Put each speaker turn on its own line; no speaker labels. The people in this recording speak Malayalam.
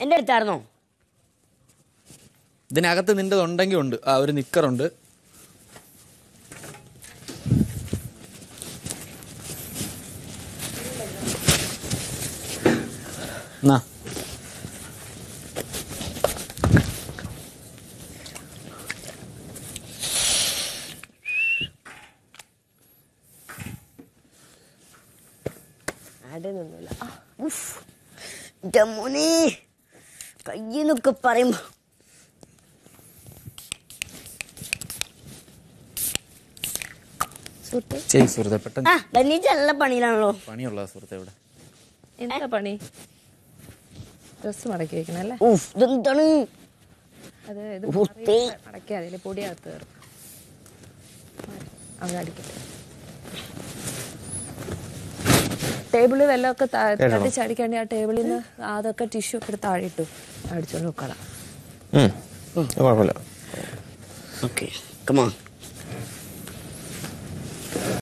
എന്റെ അടുത്തായിരുന്നോ
ഇതിനകത്ത് നിന്റെ ഉണ്ടെങ്കിൽ ഉണ്ട് ആ ഒരു നിക്കറുണ്ട് എന്നാ
അവിടെ നിന്നില്ല ആ, ഉഫ്. എന്റെ മോനെ കയ്യെന്നൊക്കെ പറയുമ്പോ
സുഹൃത്തെ
ചെയ് സുഹൃത്തെ പെട്ടെന്ന്
ആ ബന്നീച്ച നല്ല പണിയിലാണല്ലോ
പണിയുള്ള സുഹൃത്തെ ഇവിടെ
എന്താ പണി ഡ്രസ് മടക്കി വെക്കണം അല്ലേ
ഊഫ് ഇതെന്താണ്
അത് ഇത്
വൃത്തി.
മടക്കി അതിൽ പൊടിയകത്ത് കയറും അവിടെ അടിക്കട്ടെ ടേബിളിൽ വെള്ളമൊക്കെ തട്ടിച്ചടിക്കാണ്ട് ആ ടേബിളിൽ നിന്ന് അതൊക്കെ ടിഷ്യൂ ഒക്കെ എടുത്ത് താഴെ ഇട്ടു അടിച്ചോണ്ട് നോക്കണം
കുഴപ്പമില്ല
ഓക്കെ കമാ